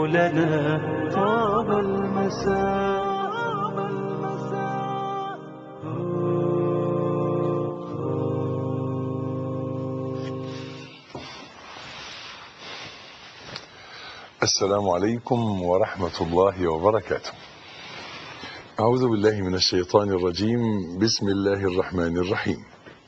لنا طاب المساء السلام عليكم ورحمة الله وبركاته أعوذ بالله من الشيطان الرجيم بسم الله الرحمن الرحيم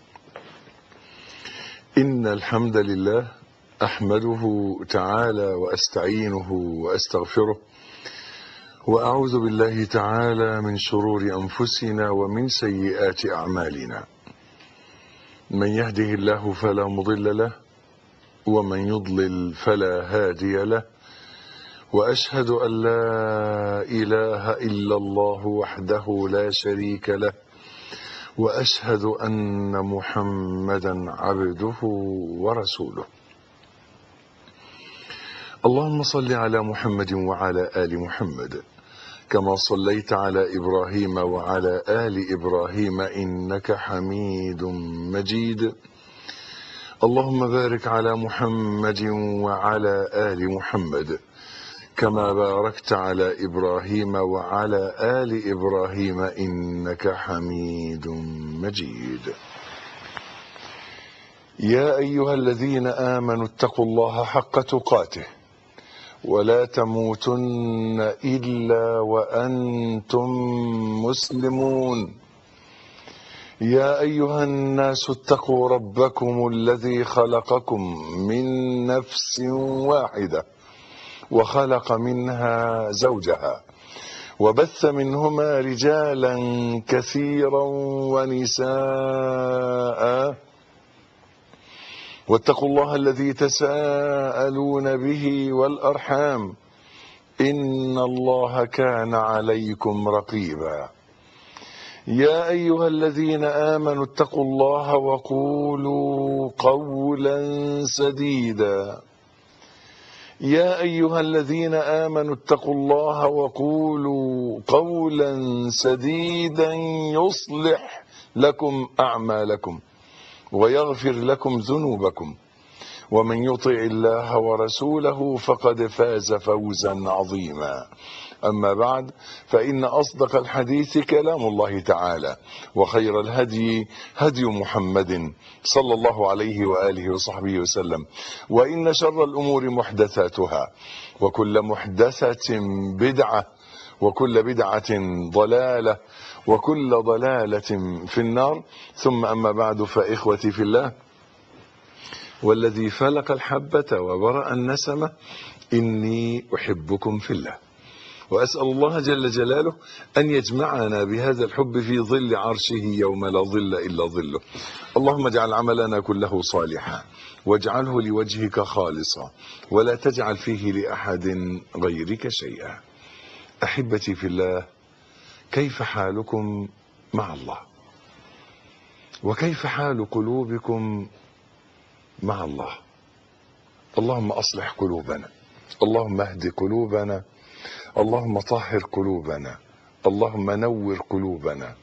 إن الحمد لله أحمده تعالى وأستعينه وأستغفره وأعوذ بالله تعالى من شرور أنفسنا ومن سيئات أعمالنا من يهده الله فلا مضل له ومن يضلل فلا هادي له واشهد ان لا اله الا الله وحده لا شريك له واشهد ان محمدا عبده ورسوله اللهم صل على محمد وعلى ال محمد كما صليت على ابراهيم وعلى ال ابراهيم انك حميد مجيد اللهم بارك على محمد وعلى ال محمد كما باركت على ابراهيم وعلى ال ابراهيم انك حميد مجيد يا ايها الذين امنوا اتقوا الله حق تقاته ولا تموتن الا وانتم مسلمون يا ايها الناس اتقوا ربكم الذي خلقكم من نفس واحده وخلق منها زوجها وبث منهما رجالا كثيرا ونساء واتقوا الله الذي تساءلون به والارحام ان الله كان عليكم رقيبا يا ايها الذين امنوا اتقوا الله وقولوا قولا سديدا يا ايها الذين امنوا اتقوا الله وقولوا قولا سديدا يصلح لكم اعمالكم ويغفر لكم ذنوبكم ومن يطع الله ورسوله فقد فاز فوزا عظيما اما بعد فان اصدق الحديث كلام الله تعالى وخير الهدي هدي محمد صلى الله عليه واله وصحبه وسلم وان شر الامور محدثاتها وكل محدثه بدعه وكل بدعه ضلاله وكل ضلاله في النار ثم اما بعد فاخوتي في الله والذي فلق الحبه وبرا النسمه اني احبكم في الله وأسأل الله جل جلاله أن يجمعنا بهذا الحب في ظل عرشه يوم لا ظل إلا ظله اللهم اجعل عملنا كله صالحا واجعله لوجهك خالصا ولا تجعل فيه لأحد غيرك شيئا أحبتي في الله كيف حالكم مع الله وكيف حال قلوبكم مع الله اللهم أصلح قلوبنا اللهم اهد قلوبنا اللهم طهر قلوبنا اللهم نور قلوبنا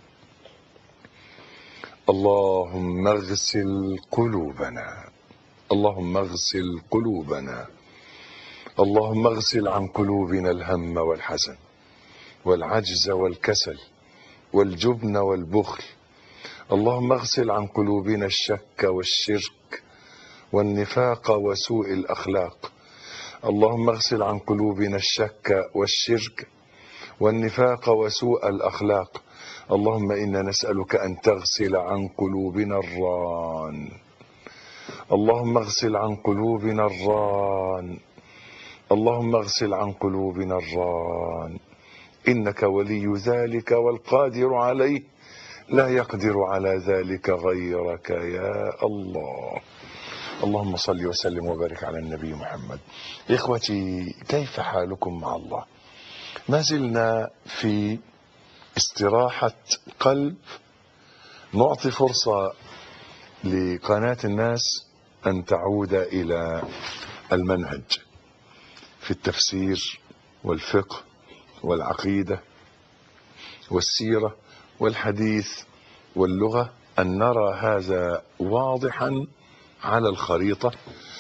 اللهم اغسل قلوبنا اللهم اغسل قلوبنا اللهم اغسل عن قلوبنا الهم والحزن والعجز والكسل والجبن والبخل اللهم اغسل عن قلوبنا الشك والشرك والنفاق وسوء الاخلاق اللهم اغسل عن قلوبنا الشك والشرك والنفاق وسوء الاخلاق اللهم انا نسالك ان تغسل عن قلوبنا الران اللهم اغسل عن قلوبنا الران اللهم اغسل عن قلوبنا الران انك ولي ذلك والقادر عليه لا يقدر على ذلك غيرك يا الله اللهم صل وسلم وبارك على النبي محمد اخوتي كيف حالكم مع الله ما زلنا في استراحة قلب نعطي فرصة لقناة الناس أن تعود إلى المنهج في التفسير والفقه والعقيدة والسيرة والحديث واللغة أن نرى هذا واضحا على الخريطة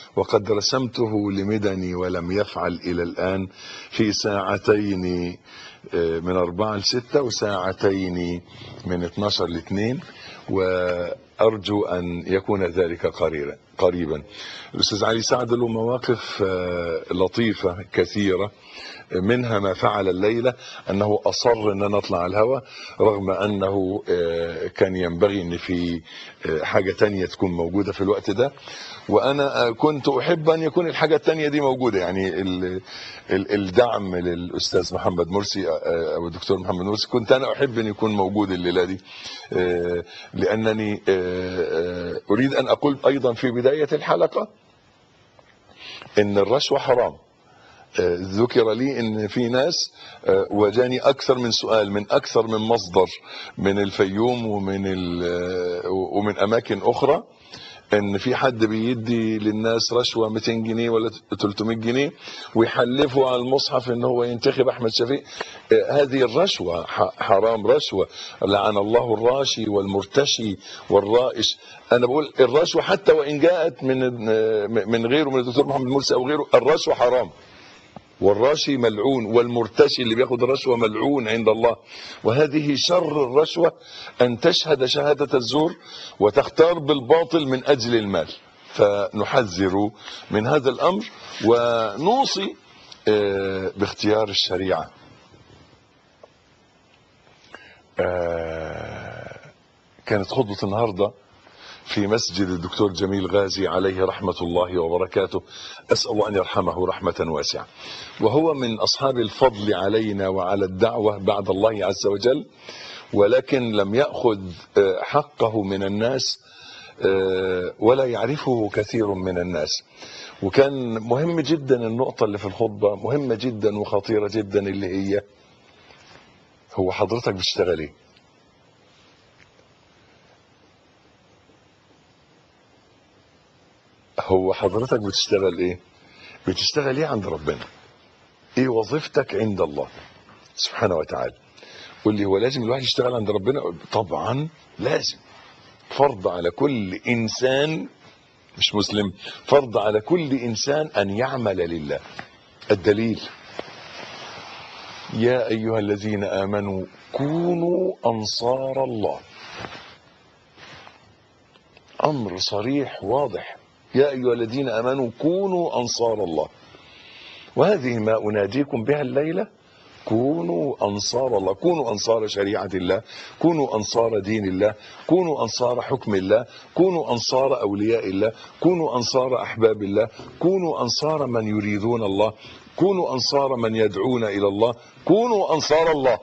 وقد رسمته لمدني ولم يفعل إلى الآن في ساعتين آه، من أربعة لستة وساعتين من 12 لاثنين وأرجو أن يكون ذلك قريبا قريبا الأستاذ علي سعد له مواقف آه، لطيفة كثيرة منها ما فعل الليلة أنه أصر أن أنا أطلع على الهواء رغم أنه آه، كان ينبغي أن في آه، حاجة تانية تكون موجودة في الوقت ده وأنا آه، كنت أحب أن يكون الحاجة التانية دي موجودة يعني ال- ال- الدعم للأستاذ محمد مرسي آه، أو الدكتور محمد مرسي كنت أنا أحب أن يكون موجود الليلة دي آه، لأنني آه، آه، أريد أن أقول أيضا في بداية الحلقة ان الرشوه حرام آه، ذكر لي ان في ناس آه، وجاني اكثر من سؤال من اكثر من مصدر من الفيوم ومن ال- آه، ومن اماكن اخرى ان في حد بيدي للناس رشوه 200 جنيه ولا 300 جنيه ويحلفوا على المصحف ان هو ينتخب احمد شفيق آه، هذه الرشوه ح- حرام رشوه لعن الله الراشي والمرتشي والرائش انا بقول الرشوه حتى وان جاءت من آه، من غيره من الدكتور محمد مرسي او غيره الرشوه حرام والراشي ملعون والمرتشي اللي بياخد الرشوه ملعون عند الله وهذه شر الرشوه ان تشهد شهاده الزور وتختار بالباطل من اجل المال فنحذر من هذا الامر ونوصي آه، باختيار الشريعه آه، كانت خطبه النهارده في مسجد الدكتور جميل غازي عليه رحمة الله وبركاته أسأل الله أن يرحمه رحمة واسعة وهو من أصحاب الفضل علينا وعلى الدعوة بعد الله عز وجل ولكن لم يأخذ آه، حقه من الناس آه، ولا يعرفه كثير من الناس وكان مهم جدا النقطة اللي في الخطبة مهمة جدا وخطيرة جدا اللي هي هو حضرتك بتشتغل ايه هو حضرتك بتشتغل ايه بتشتغل ايه عند ربنا ايه وظيفتك عند الله سبحانه وتعالى قول لي هو لازم الواحد يشتغل عند ربنا طبعا لازم فرض على كل انسان مش مسلم فرض على كل انسان ان يعمل لله الدليل يا ايها الذين امنوا كونوا انصار الله امر صريح واضح يا ايها الذين امنوا كونوا انصار الله وهذه ما اناديكم بها الليله كونوا انصار الله كونوا انصار شريعه الله كونوا انصار دين الله كونوا انصار حكم الله كونوا انصار اولياء الله كونوا انصار احباب الله كونوا انصار من يريدون الله كونوا انصار من يدعون الى الله كونوا انصار الله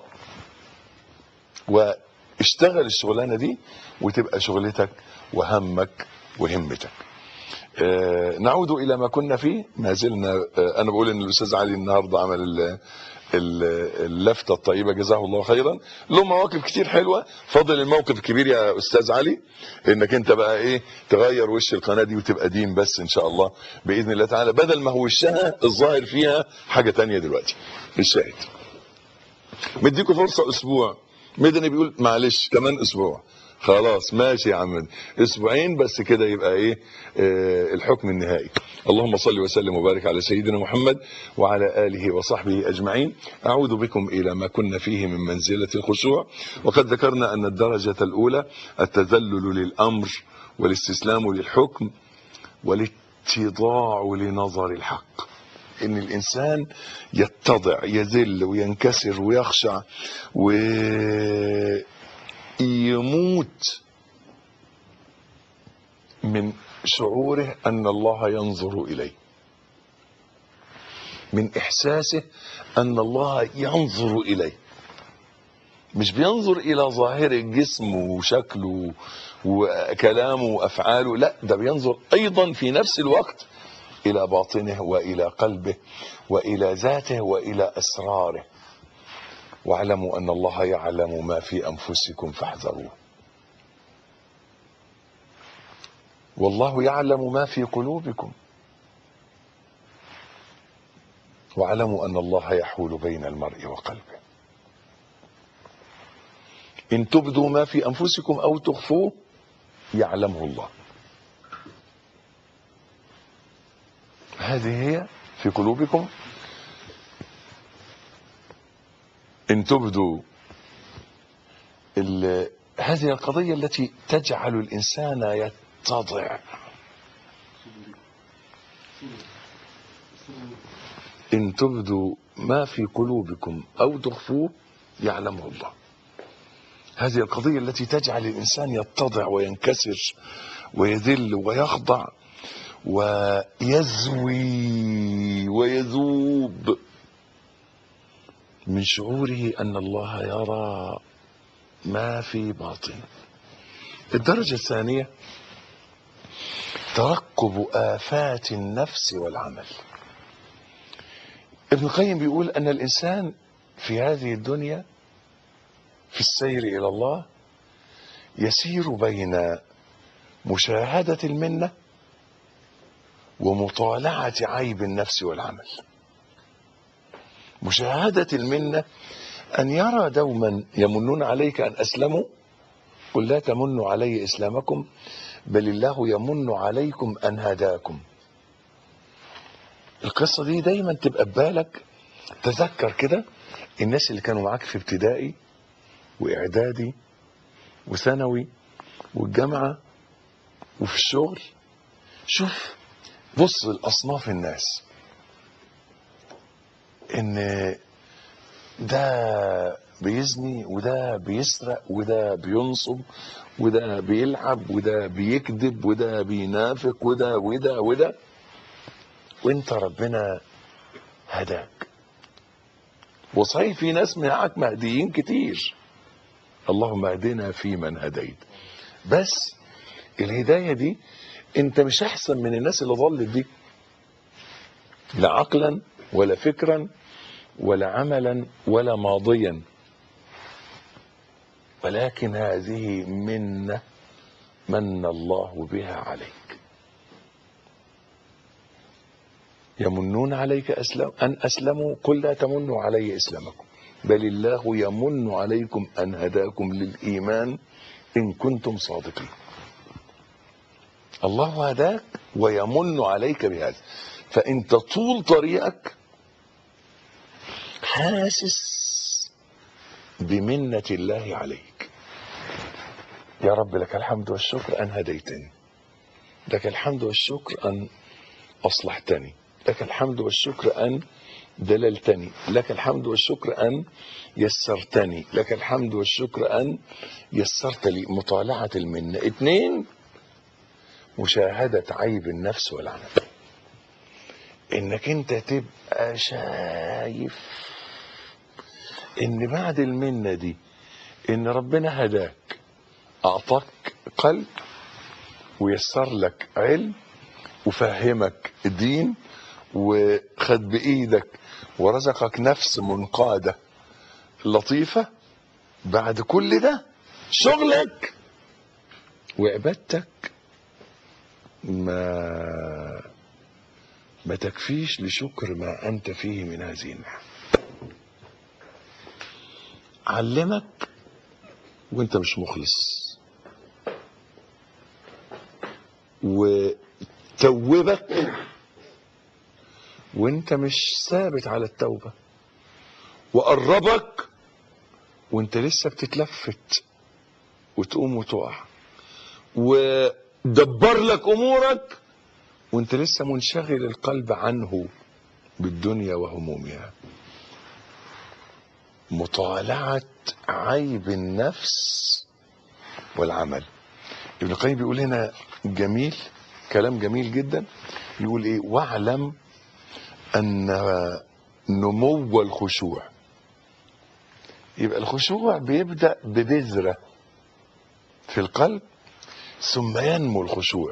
واشتغل الشغلانه دي وتبقى شغلتك وهمك وهمتك آه، نعود الى ما كنا فيه ما زلنا آه، انا بقول ان الاستاذ علي النهارده عمل ال- ال- اللفته الطيبه جزاه الله خيرا له مواقف كتير حلوه فاضل الموقف الكبير يا استاذ علي انك انت بقى ايه تغير وش القناه دي وتبقى دين بس ان شاء الله باذن الله تعالى بدل ما هو وشها الظاهر فيها حاجه تانية دلوقتي الشاهد مديكوا فرصه اسبوع مدني بيقول معلش كمان اسبوع خلاص ماشي يا عم اسبوعين بس كده يبقى ايه آه الحكم النهائي اللهم صل وسلم وبارك على سيدنا محمد وعلى اله وصحبه اجمعين اعود بكم الى ما كنا فيه من منزله الخشوع وقد ذكرنا ان الدرجه الاولى التذلل للامر والاستسلام للحكم والاتضاع لنظر الحق ان الانسان يتضع يذل وينكسر ويخشع ويموت من شعوره ان الله ينظر اليه من احساسه ان الله ينظر اليه مش بينظر الى ظاهر الجسم وشكله وكلامه وافعاله لا ده بينظر ايضا في نفس الوقت الى باطنه والى قلبه والى ذاته والى اسراره واعلموا ان الله يعلم ما في انفسكم فاحذروه والله يعلم ما في قلوبكم واعلموا ان الله يحول بين المرء وقلبه ان تبدوا ما في انفسكم او تخفوه يعلمه الله هذه هي في قلوبكم ان تبدوا ال- هذه القضية التي تجعل الإنسان يتضع إن تبدوا ما في قلوبكم أو تخفوه يعلمه الله هذه القضية التي تجعل الإنسان يتضع وينكسر ويذل ويخضع ويزوي ويذوب من شعوره أن الله يرى ما في باطن الدرجة الثانية ترقب آفات النفس والعمل ابن القيم بيقول أن الإنسان في هذه الدنيا في السير إلى الله يسير بين مشاهدة المنة ومطالعة عيب النفس والعمل مشاهدة المنة أن يرى دوما يمنون عليك أن أسلموا قل لا تمنوا علي إسلامكم بل الله يمن عليكم أن هداكم القصة دي دايما تبقى ببالك تذكر كده الناس اللي كانوا معاك في ابتدائي وإعدادي وثانوي والجامعة وفي الشغل شوف بص لأصناف الناس إن ده بيزني وده بيسرق وده بينصب وده بيلعب وده بيكذب وده بينافق وده وده وده وانت ربنا هداك وصحيح في ناس معاك مهديين كتير اللهم اهدنا فيمن هديت بس الهدايه دي انت مش احسن من الناس اللي ضلت دي لا عقلا ولا فكرا ولا عملا ولا ماضيا ولكن هذه منه من الله بها عليك يمنون عليك أسلم أن أسلموا قل لا تمنوا علي إسلامكم بل الله يمن عليكم أن هداكم للإيمان إن كنتم صادقين الله هداك ويمن عليك بهذا فأنت طول طريقك حاسس بمنة الله عليك يا رب لك الحمد والشكر أن هديتني لك الحمد والشكر أن أصلحتني لك الحمد والشكر أن دللتني لك الحمد والشكر أن يسرتني لك الحمد والشكر أن يسرت لي مطالعة المنة اثنين مشاهدة عيب النفس والعمل انك انت تبقى شايف ان بعد المنة دي ان ربنا هداك اعطاك قلب ويسر لك علم وفهمك الدين وخد بايدك ورزقك نفس منقادة لطيفة بعد كل ده شغلك وعبادتك ما ما تكفيش لشكر ما أنت فيه من هذه النعم علمك وانت مش مخلص وتوبك وانت مش ثابت على التوبة وقربك وانت لسه بتتلفت وتقوم وتقع ودبر لك امورك وانت لسه منشغل القلب عنه بالدنيا وهمومها مطالعة عيب النفس والعمل ابن القيم بيقول هنا جميل كلام جميل جدا يقول ايه واعلم ان نمو الخشوع يبقى الخشوع بيبدأ ببذرة في القلب ثم ينمو الخشوع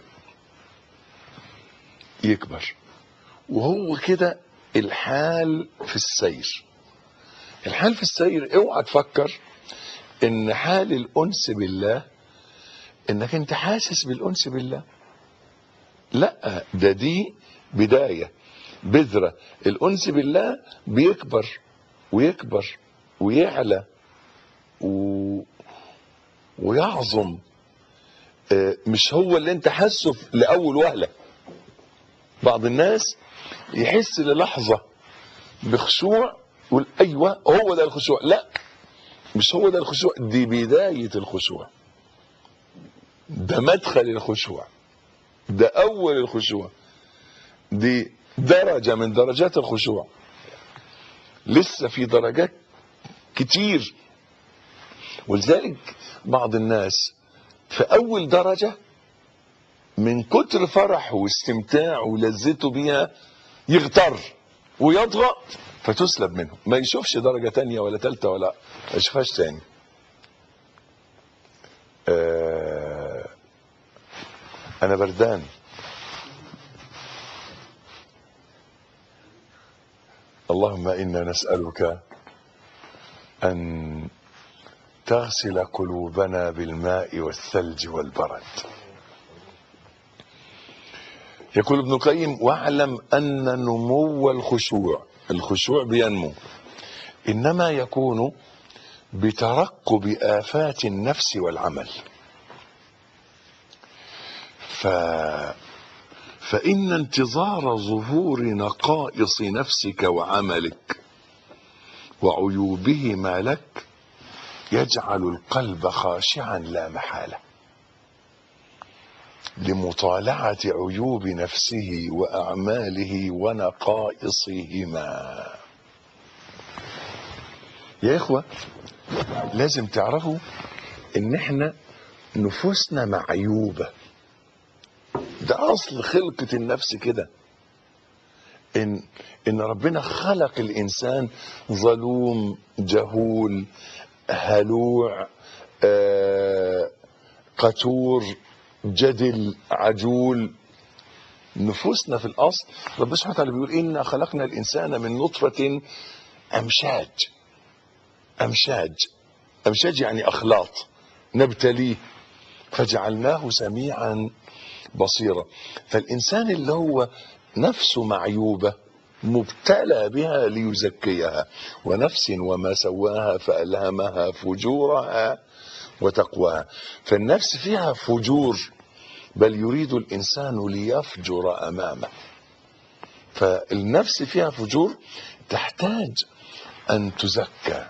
يكبر وهو كده الحال في السير الحال في السير اوعى تفكر ان حال الانس بالله انك انت حاسس بالانس بالله لا ده دي بداية بذرة الانس بالله بيكبر ويكبر ويعلى و... ويعظم آه، مش هو اللي انت حاسه في- لاول وهله بعض الناس يحس للحظة بخشوع يقول أيوة هو ده الخشوع لا مش هو ده الخشوع دي بداية الخشوع ده مدخل الخشوع ده أول الخشوع دي درجة من درجات الخشوع لسه في درجات كتير ولذلك بعض الناس في أول درجة من كتر فرحه واستمتاعه ولذته بيها يغتر ويضغط فتسلب منه ما يشوفش درجة تانية ولا تالتة ولا ما يشوفهاش تاني آه أنا بردان اللهم إنا نسألك أن تغسل قلوبنا بالماء والثلج والبرد يقول ابن القيم واعلم أن نمو الخشوع الخشوع بينمو إنما يكون بترقب آفات النفس والعمل ف... فإن انتظار ظهور نقائص نفسك وعملك وعيوبهما لك يجعل القلب خاشعا لا محالة لمطالعة عيوب نفسه وأعماله ونقائصهما يا إخوة لازم تعرفوا إن إحنا نفوسنا معيوبة ده أصل خلقة النفس كده إن إن ربنا خلق الإنسان ظلوم جهول هلوع آه قتور جدل عجول نفوسنا في الأصل ربنا سبحانه وتعالى بيقول إنا خلقنا الإنسان من نطفة أمشاج أمشاج أمشاج يعني أخلاط نبتليه فجعلناه سميعا بصيرا فالإنسان اللي هو نفسه معيوبة مبتلى بها ليزكيها ونفس وما سواها فألهمها فجورها وتقواها فالنفس فيها فجور بل يريد الإنسان ليفجر أمامه فالنفس فيها فجور تحتاج أن تزكى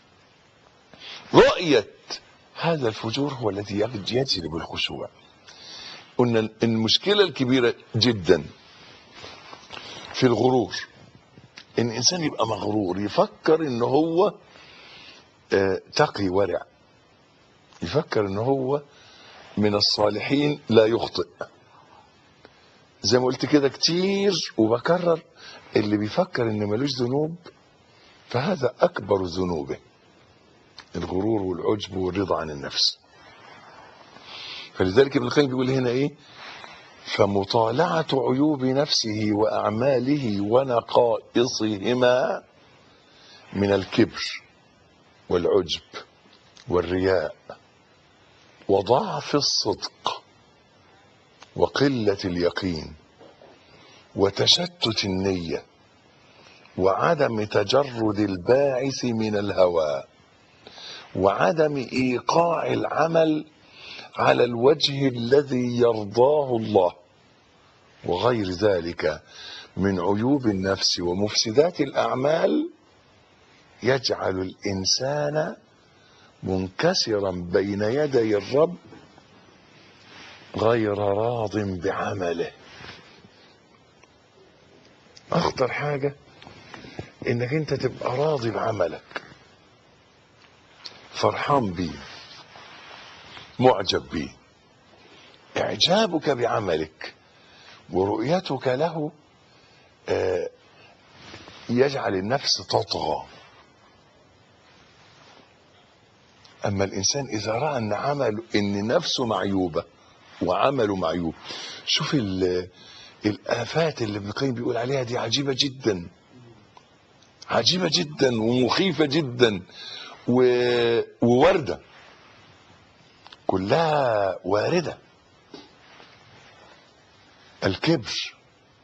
رؤية هذا الفجور هو الذي يجلب الخشوع قلنا المشكلة الكبيرة جدا في الغرور ان الانسان يبقى مغرور يفكر ان هو آه، تقي ورع يفكر ان هو من الصالحين لا يخطئ زي ما قلت كده كتير وبكرر اللي بيفكر ان ملوش ذنوب فهذا اكبر ذنوبه الغرور والعجب والرضا عن النفس فلذلك ابن القيم بيقول هنا ايه فمطالعة عيوب نفسه وأعماله ونقائصهما من الكبر والعجب والرياء وضعف الصدق وقلة اليقين وتشتت النية وعدم تجرد الباعث من الهوى وعدم إيقاع العمل على الوجه الذي يرضاه الله وغير ذلك من عيوب النفس ومفسدات الأعمال يجعل الإنسان منكسرا بين يدي الرب غير راض بعمله أخطر حاجة إنك أنت تبقى راضي بعملك فرحان بيه معجب به اعجابك بعملك ورؤيتك له آه، يجعل النفس تطغى اما الانسان اذا راى ان عمل ان نفسه معيوبه وعمله معيوب شوف ال- الافات اللي ابن القيم بيقول عليها دي عجيبه جدا عجيبه جدا ومخيفه جدا و- وورده كلها واردة الكبر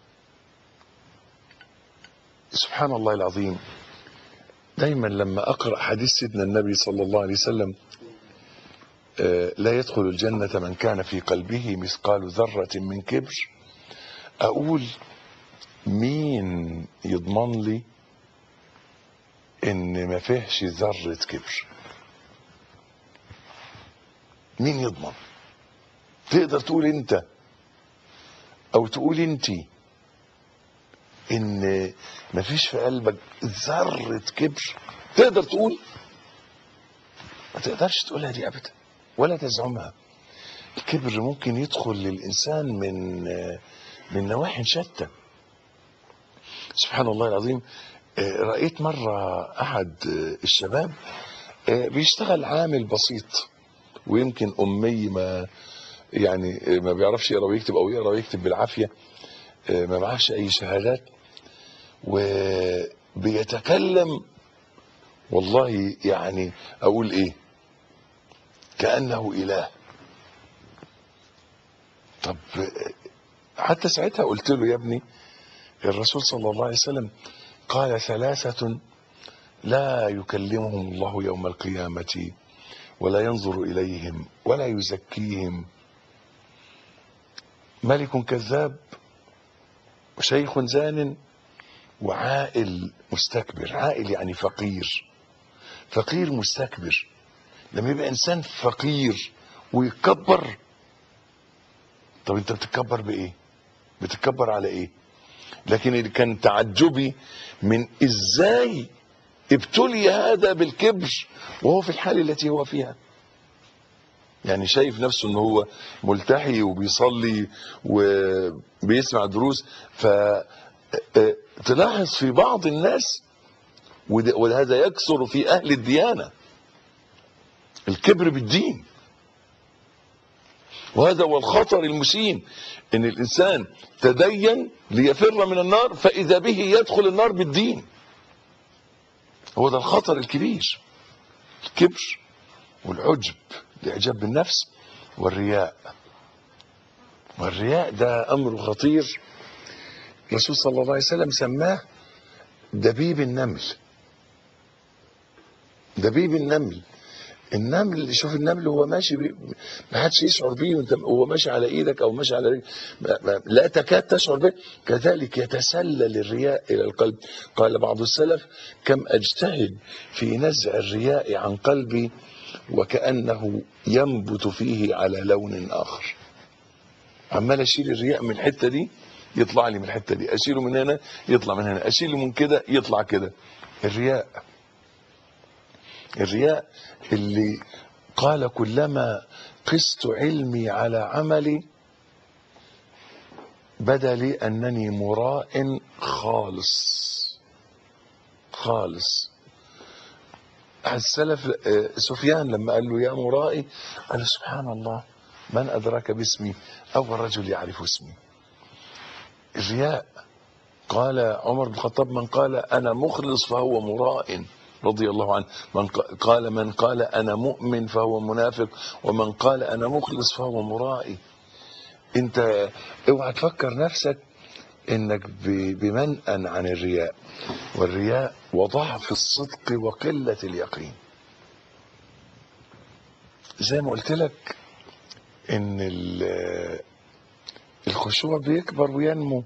سبحان الله العظيم دايما لما أقرأ حديث سيدنا النبي صلى الله عليه وسلم آه، لا يدخل الجنة من كان في قلبه مثقال ذرة من كبر أقول مين يضمن لي ان ما فيهش ذرة كبر مين يضمن تقدر تقول انت او تقول انتي ان ما فيش في قلبك ذرة كبر تقدر تقول ما تقدرش تقولها دي ابدا ولا تزعمها الكبر ممكن يدخل للانسان من من نواحي شتى سبحان الله العظيم آه، رأيت مرة أحد آه، الشباب آه، بيشتغل عامل بسيط ويمكن أمي ما يعني آه، ما بيعرفش يقرا ويكتب أو يقرا ويكتب بالعافية آه، ما معهش أي شهادات وبيتكلم والله يعني أقول إيه كأنه إله طب آه، حتى ساعتها قلت له يا ابني الرسول صلى الله عليه وسلم قال ثلاثة لا يكلمهم الله يوم القيامة ولا ينظر إليهم ولا يزكيهم ملك كذاب وشيخ زان وعائل مستكبر عائل يعني فقير فقير مستكبر لما يبقى إنسان فقير ويتكبر طب انت بتتكبر بايه بتتكبر على ايه لكن اللي كان تعجبي من ازاي ابتلي هذا بالكبر وهو في الحال التي هو فيها يعني شايف نفسه ان هو ملتحي وبيصلي وبيسمع دروس ف اه، تلاحظ في بعض الناس وده- وهذا يكثر في اهل الديانه الكبر بالدين وهذا هو الخطر المسيم ان الانسان تدين ليفر من النار فاذا به يدخل النار بالدين هو ده الخطر الكبير الكبر والعجب الاعجاب بالنفس والرياء والرياء ده امر خطير الرسول صلى الله عليه وسلم سماه دبيب النمل دبيب النمل النمل شوف النمل هو ماشي بي ما حدش يشعر بيه وانت هو ماشي على ايدك او ماشي على رجلك ما- ما- لا تكاد تشعر به كذلك يتسلل الرياء الى القلب قال بعض السلف كم اجتهد في نزع الرياء عن قلبي وكانه ينبت فيه على لون اخر عمال اشيل الرياء من الحته دي يطلع لي من الحته دي اشيله من هنا يطلع من هنا اشيله من كده يطلع كده الرياء الرياء اللي قال كلما قست علمي على عملي بدا لي انني مراء خالص خالص السلف آه، سفيان لما قال له يا مرائي قال سبحان الله من ادراك باسمي اول رجل يعرف اسمي الرياء قال عمر بن الخطاب من قال انا مخلص فهو مراء رضي الله عنه من ق- قال من قال انا مؤمن فهو منافق ومن قال انا مخلص فهو مرائي انت اوعى تفكر نفسك انك ب- بمنأى عن الرياء والرياء وضعف الصدق وقلة اليقين زي ما قلت لك ان ال- الخشوع بيكبر وينمو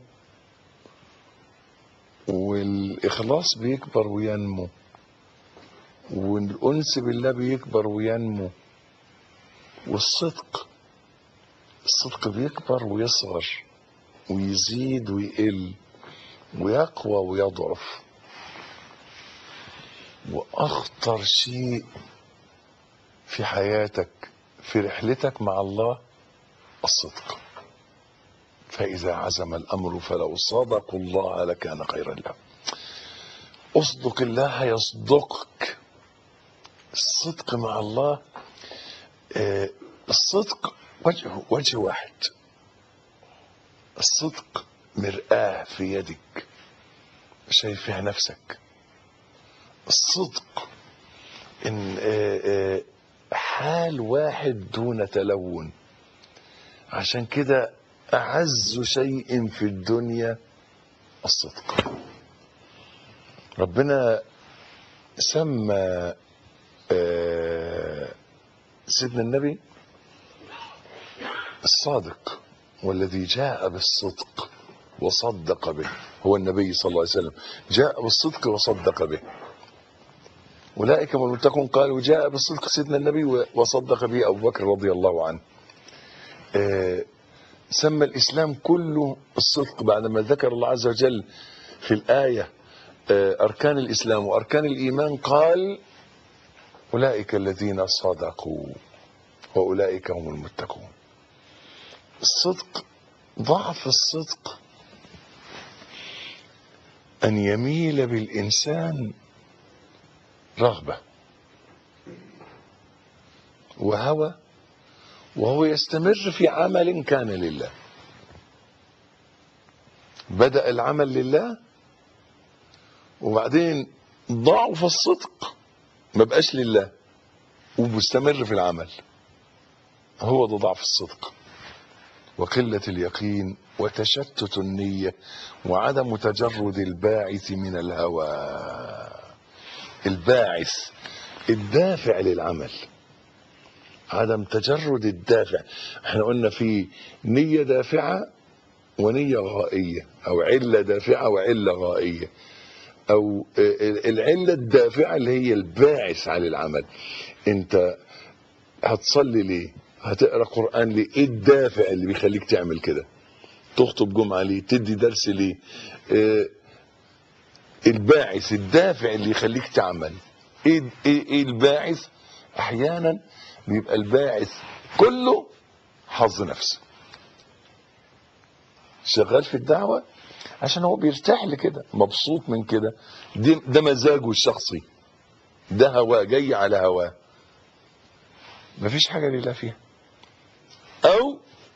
والإخلاص بيكبر وينمو والأنس بالله بيكبر وينمو والصدق الصدق بيكبر ويصغر ويزيد ويقل ويقوى ويضعف وأخطر شيء في حياتك في رحلتك مع الله الصدق فإذا عزم الأمر فلو صدقوا الله لكان خيرا لهم اصدق الله يصدقك الصدق مع الله آه، الصدق وجه وجه واحد الصدق مرآة في يدك شايف فيها نفسك الصدق ان آه، آه، حال واحد دون تلون عشان كده أعز شيء في الدنيا الصدق ربنا سمى آه، سيدنا النبي الصادق والذي جاء بالصدق وصدق به هو النبي صلى الله عليه وسلم جاء بالصدق وصدق به أولئك هم المتقون قالوا جاء بالصدق سيدنا النبي وصدق به أبو بكر رضي الله عنه آه، سمى الإسلام كله الصدق بعدما ذكر الله عز وجل في الآية آه، أركان الإسلام وأركان الإيمان قال أولئك الذين صدقوا وأولئك هم المتقون الصدق ضعف الصدق أن يميل بالإنسان رغبة وهوى وهو يستمر في عمل كان لله بدأ العمل لله وبعدين ضعف الصدق ما بقاش لله ومستمر في العمل هو ده ضعف الصدق وقلة اليقين وتشتت النية وعدم تجرد الباعث من الهوى الباعث الدافع للعمل عدم تجرد الدافع احنا قلنا في نية دافعة ونية غائية او علة دافعة وعلة غائية او العلة الدافعة اللي هي الباعث على العمل انت هتصلي ليه هتقرا قران ليه ايه الدافع اللي بيخليك تعمل كده تخطب جمعه ليه تدي درس ليه آه الباعث الدافع اللي يخليك تعمل ايه ايه, إيه الباعث احيانا بيبقى الباعث كله حظ نفس شغال في الدعوه عشان هو بيرتاح لكده مبسوط من كده ده, ده مزاجه الشخصي ده هواه جاي على هواه مفيش حاجه لله فيها او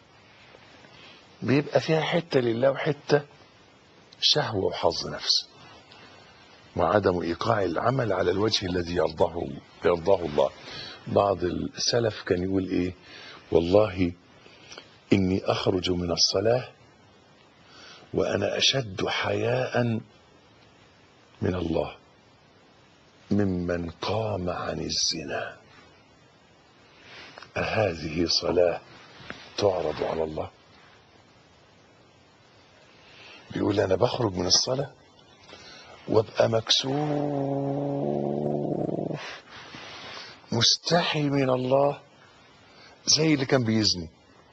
بيبقى فيها حته لله وحته شهوه وحظ نفس وعدم ايقاع العمل على الوجه الذي يرضاه يرضاه الله بعض السلف كان يقول ايه والله اني اخرج من الصلاه وانا اشد حياء من الله ممن قام عن الزنا أهذه صلاة تعرض على الله بيقول أنا بخرج من الصلاة وابقى مكسوف مستحي من الله زي اللي كان بيزني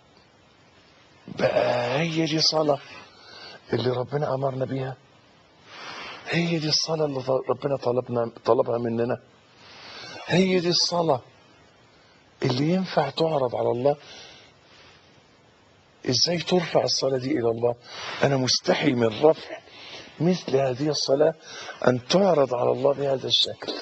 بقى هي دي صلاة اللي ربنا أمرنا بيها هي دي الصلاة اللي ربنا طلبنا طلبها مننا هي دي الصلاة اللي ينفع تعرض على الله ازاي ترفع الصلاة دي الى الله انا مستحي من رفع مثل هذه الصلاة ان تعرض على الله بهذا الشكل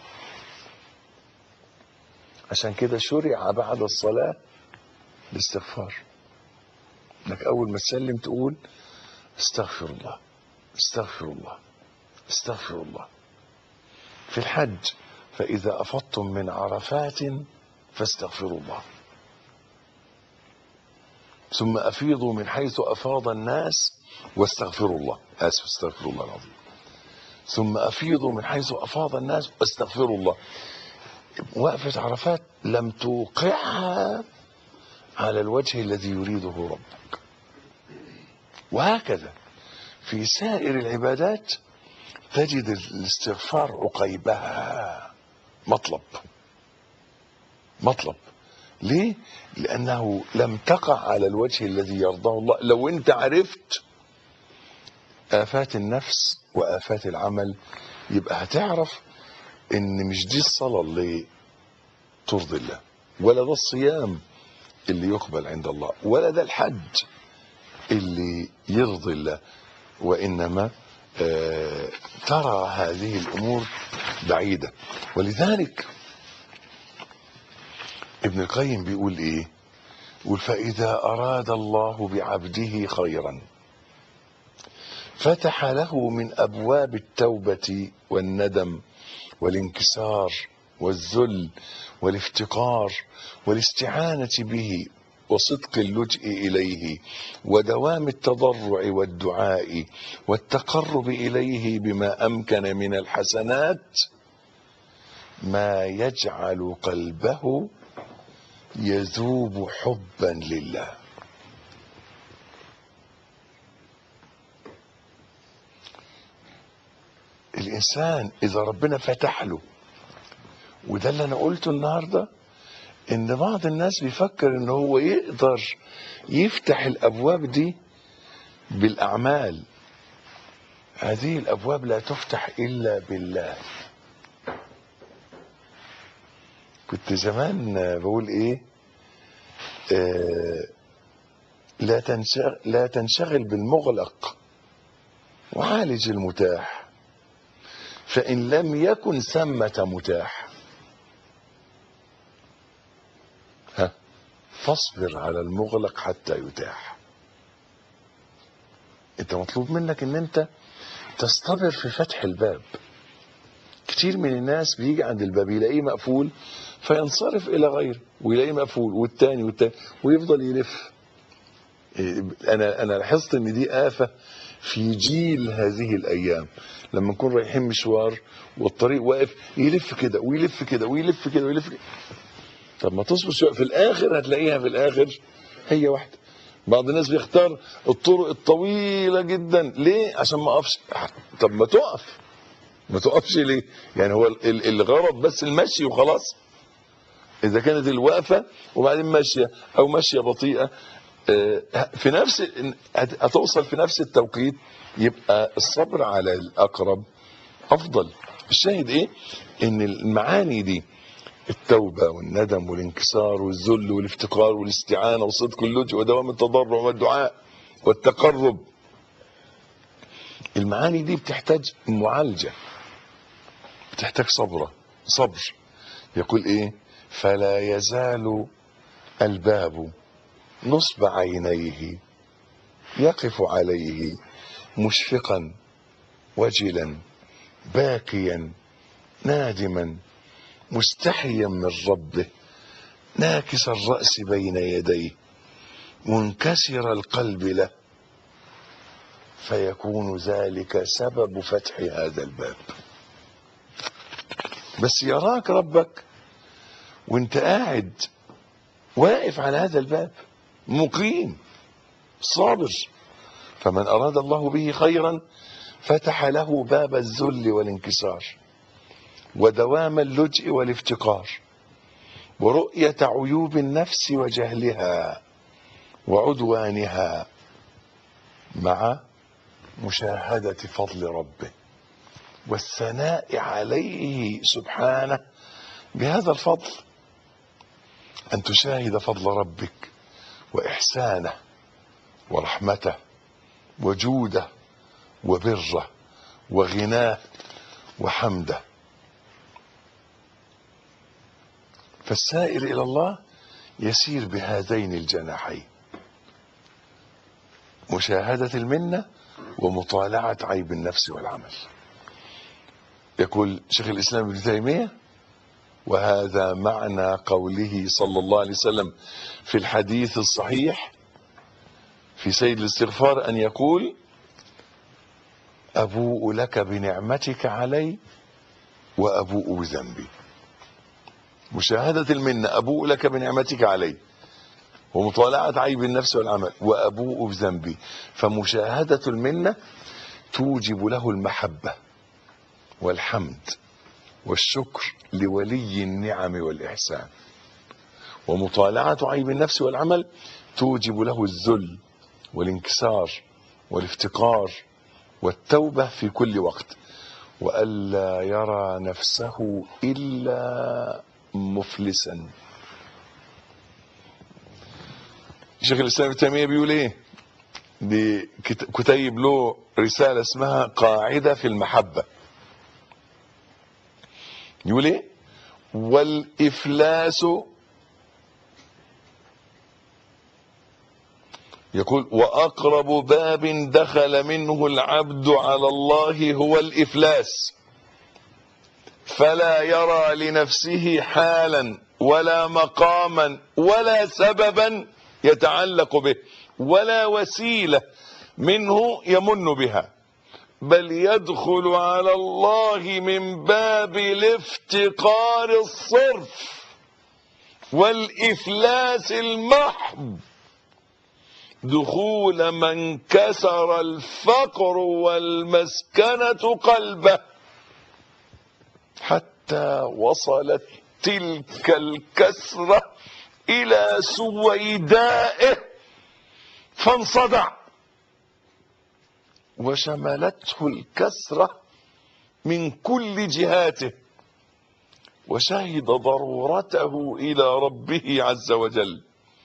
عشان كده شرع بعد الصلاة الاستغفار انك اول ما تسلم تقول استغفر الله استغفر الله استغفر الله في الحج فإذا أفضتم من عرفات فاستغفروا الله ثم أفيضوا من حيث أفاض الناس واستغفروا الله آسف استغفروا الله العظيم ثم أفيضوا من حيث أفاض الناس واستغفروا الله وقفة عرفات لم توقعها على الوجه الذي يريده ربك وهكذا في سائر العبادات تجد الاستغفار عقيبها مطلب مطلب ليه لانه لم تقع على الوجه الذي يرضاه الله لو انت عرفت افات النفس وافات العمل يبقى هتعرف ان مش دي الصلاه اللي ترضي الله ولا ده الصيام اللي يقبل عند الله ولا ده الحج اللي يرضي الله وانما آه ترى هذه الامور بعيده ولذلك ابن القيم بيقول ايه يقول فاذا اراد الله بعبده خيرا فتح له من ابواب التوبه والندم والانكسار والذل والافتقار والاستعانه به وصدق اللجء اليه ودوام التضرع والدعاء والتقرب اليه بما امكن من الحسنات ما يجعل قلبه يذوب حبا لله الانسان اذا ربنا فتح له وده اللي انا قلته النهارده ان بعض الناس بيفكر ان هو يقدر يفتح الابواب دي بالاعمال هذه الابواب لا تفتح الا بالله كنت زمان بقول ايه آه لا تنشغل لا تنشغل بالمغلق وعالج المتاح فإن لم يكن ثمة متاح ها فاصبر على المغلق حتى يتاح انت مطلوب منك ان انت تصطبر في فتح الباب كتير من الناس بيجي عند الباب يلاقيه مقفول فينصرف الى غيره ويلاقيه مقفول والتاني والتاني ويفضل يلف انا انا لاحظت ان دي آفة في جيل هذه الايام لما نكون رايحين مشوار والطريق واقف يلف كده ويلف كده ويلف كده ويلف كده طب ما تصبر شويه في الاخر هتلاقيها في الاخر هي واحده بعض الناس بيختار الطرق الطويله جدا ليه عشان ما اقفش طب ما تقف ما تقفش ليه يعني هو ال- ال- الغرض بس المشي وخلاص اذا كانت الوقفه وبعدين ماشيه او ماشيه بطيئه آه، في نفس هت- هتوصل في نفس التوقيت يبقى الصبر على الاقرب افضل الشاهد ايه ان المعاني دي التوبه والندم والانكسار والذل والافتقار والاستعانه وصدق اللجوء ودوام التضرع والدعاء والتقرب المعاني دي بتحتاج معالجه بتحتاج صبره صبر يقول ايه فلا يزال الباب نصب عينيه يقف عليه مشفقا وجلا باكيا نادما مستحيا من ربه ناكس الراس بين يديه منكسر القلب له فيكون ذلك سبب فتح هذا الباب بس يراك ربك وانت قاعد واقف على هذا الباب مقيم صابر فمن أراد الله به خيرا فتح له باب الذل والانكسار ودوام اللجء والافتقار ورؤية عيوب النفس وجهلها وعدوانها مع مشاهدة فضل ربه والثناء عليه سبحانه بهذا الفضل أن تشاهد فضل ربك وإحسانه ورحمته وجوده وبره وغناه وحمده فالسائر إلى الله يسير بهذين الجناحين مشاهدة المنة ومطالعة عيب النفس والعمل يقول شيخ الإسلام ابن تيمية وهذا معنى قوله صلى الله عليه وسلم في الحديث الصحيح في سيد الاستغفار أن يقول أبوء لك بنعمتك علي وأبوء بذنبي مشاهدة المنة أبوء لك بنعمتك علي ومطالعة عيب النفس والعمل وأبوء بذنبي فمشاهدة المنة توجب له المحبة والحمد والشكر لولي النعم والإحسان ومطالعة عيب النفس والعمل توجب له الذل والانكسار والافتقار والتوبة في كل وقت وألا يرى نفسه إلا مفلسا شيخ الإسلام ابن تيمية بيقول إيه دي كت- كتيب له رسالة اسمها قاعدة في المحبة يقول ايه والافلاس يقول واقرب باب دخل منه العبد على الله هو الافلاس فلا يرى لنفسه حالا ولا مقاما ولا سببا يتعلق به ولا وسيله منه يمن بها بل يدخل على الله من باب الافتقار الصرف والافلاس المحض دخول من كسر الفقر والمسكنه قلبه حتى وصلت تلك الكسرة إلى سويدائه فانصدع وشملته الكسرة من كل جهاته وشهد ضرورته إلى ربه عز وجل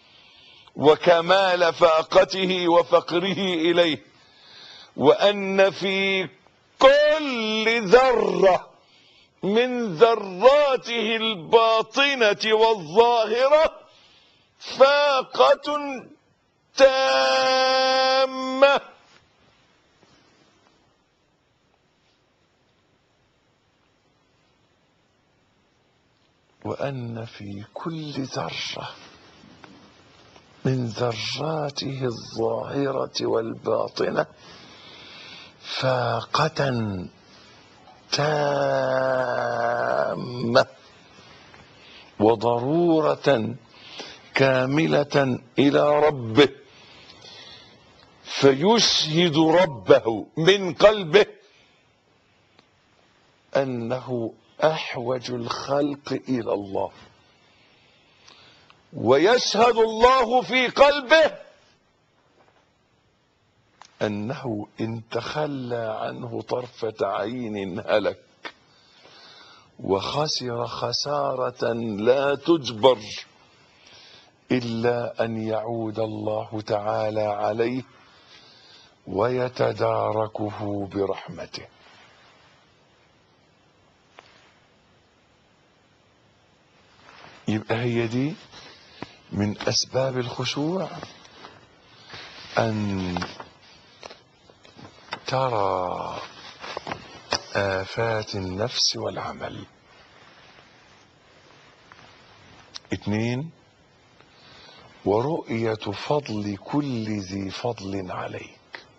وكمال فاقته وفقره إليه وأن في كل ذرة من ذراته الباطنة والظاهرة فاقة تامة وأن في كل ذرة من ذراته الظاهرة والباطنة فاقة تامة وضرورة كاملة إلى ربه فيشهد ربه من قلبه أنه أحوج الخلق إلى الله ويشهد الله في قلبه أنه إن تخلى عنه طرفة عين هلك وخسر خسارة لا تجبر إلا أن يعود الله تعالى عليه ويتداركه برحمته يبقى هي دي من أسباب الخشوع أن ترى آفات النفس والعمل اثنين ورؤية فضل كل ذي فضل عليك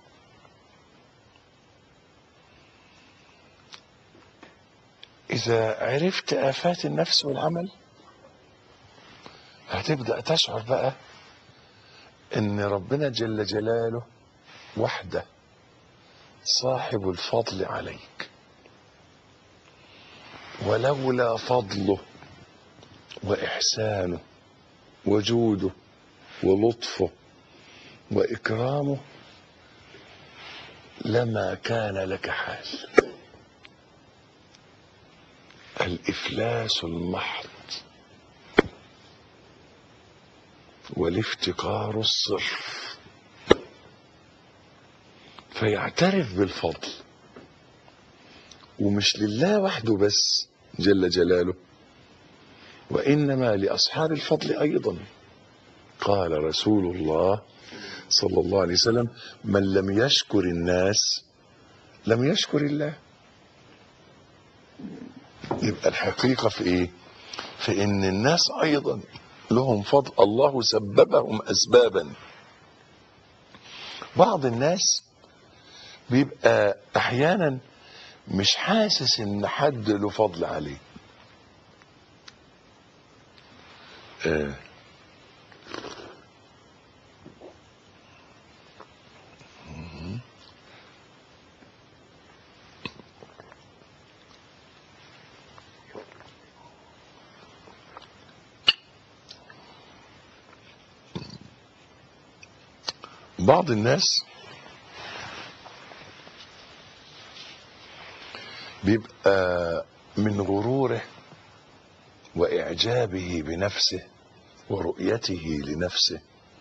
إذا عرفت آفات النفس والعمل هتبدأ تشعر بقى إن ربنا جل جلاله وحده صاحب الفضل عليك ولولا فضله وإحسانه وجوده ولطفه وإكرامه لما كان لك حال الإفلاس المحض والافتقار الصرف فيعترف بالفضل ومش لله وحده بس جل جلاله وإنما لأصحاب الفضل أيضا قال رسول الله صلى الله عليه وسلم من لم يشكر الناس لم يشكر الله يبقى الحقيقة في إيه في إن الناس أيضا لهم فضل الله سببهم أسبابا بعض الناس بيبقى أحيانا مش حاسس إن حد له فضل عليه آه. بعض الناس بيبقى من غروره واعجابه بنفسه ورؤيته لنفسه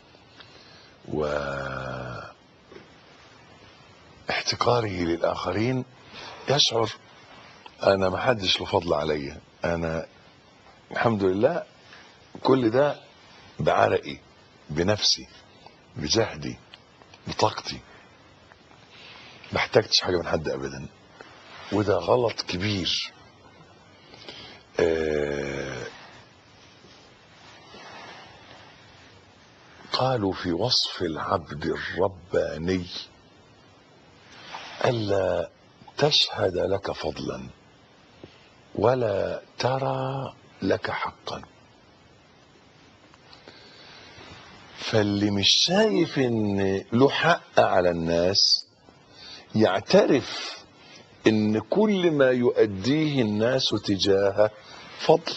واحتقاره للاخرين يشعر انا ما حدش له فضل عليا انا الحمد لله كل ده بعرقي بنفسي بجهدي بطاقتي ما احتجتش حاجه من حد ابدا وده غلط كبير آه قالوا في وصف العبد الرباني ألا تشهد لك فضلا ولا ترى لك حقا فاللي مش شايف ان له حق على الناس يعترف ان كل ما يؤديه الناس تجاهه فضل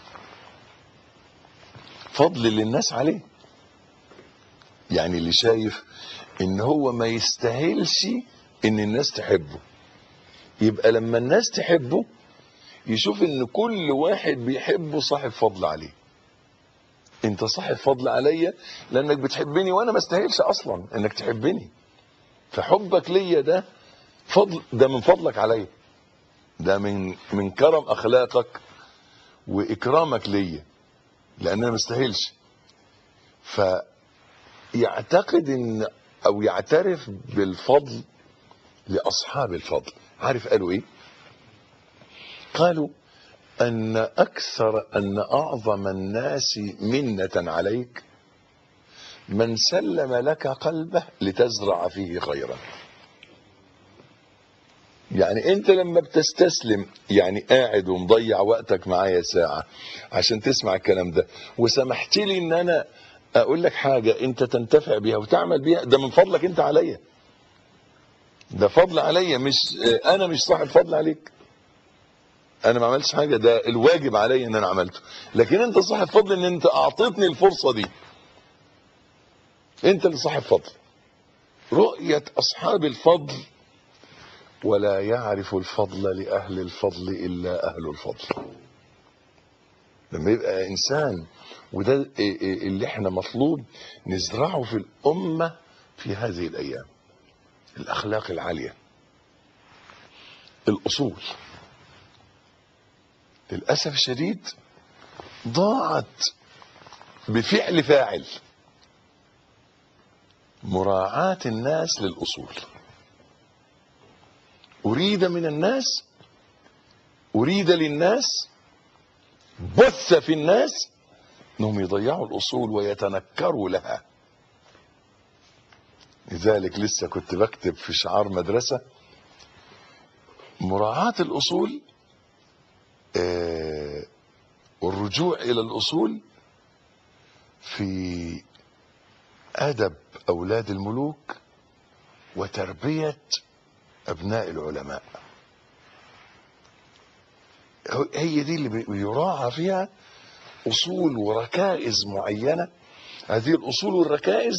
فضل للناس عليه يعني اللي شايف ان هو ما يستاهلش ان الناس تحبه يبقى لما الناس تحبه يشوف ان كل واحد بيحبه صاحب فضل عليه انت صاحب فضل عليا لانك بتحبني وانا ما استاهلش اصلا انك تحبني فحبك ليا ده فضل ده من فضلك عليا ده من من كرم اخلاقك واكرامك ليا لان انا ما استاهلش فيعتقد ان او يعترف بالفضل لاصحاب الفضل عارف قالوا ايه قالوا ان اكثر ان اعظم الناس منه عليك من سلم لك قلبه لتزرع فيه خيرا يعني انت لما بتستسلم يعني قاعد ومضيع وقتك معايا ساعة عشان تسمع الكلام ده وسمحت لي ان انا اقول لك حاجة انت تنتفع بيها وتعمل بيها ده من فضلك انت عليا ده فضل عليا مش انا مش صاحب فضل عليك انا ما عملتش حاجة ده الواجب عليا ان انا عملته لكن انت صاحب فضل ان انت اعطيتني الفرصة دي انت اللي صاحب فضل رؤية اصحاب الفضل ولا يعرف الفضل لأهل الفضل إلا أهل الفضل لما يبقى إنسان وده اللي احنا مطلوب نزرعه في الأمة في هذه الأيام الأخلاق العالية الأصول للأسف الشديد ضاعت بفعل فاعل مراعاة الناس للأصول أريد من الناس أريد للناس بث في الناس أنهم يضيعوا الأصول ويتنكروا لها لذلك لسه كنت بكتب في شعار مدرسة مراعاة الأصول آه والرجوع إلى الأصول في أدب أولاد الملوك وتربية أبناء العلماء هي دي اللي بيراعى فيها أصول وركائز معينة هذه الأصول والركائز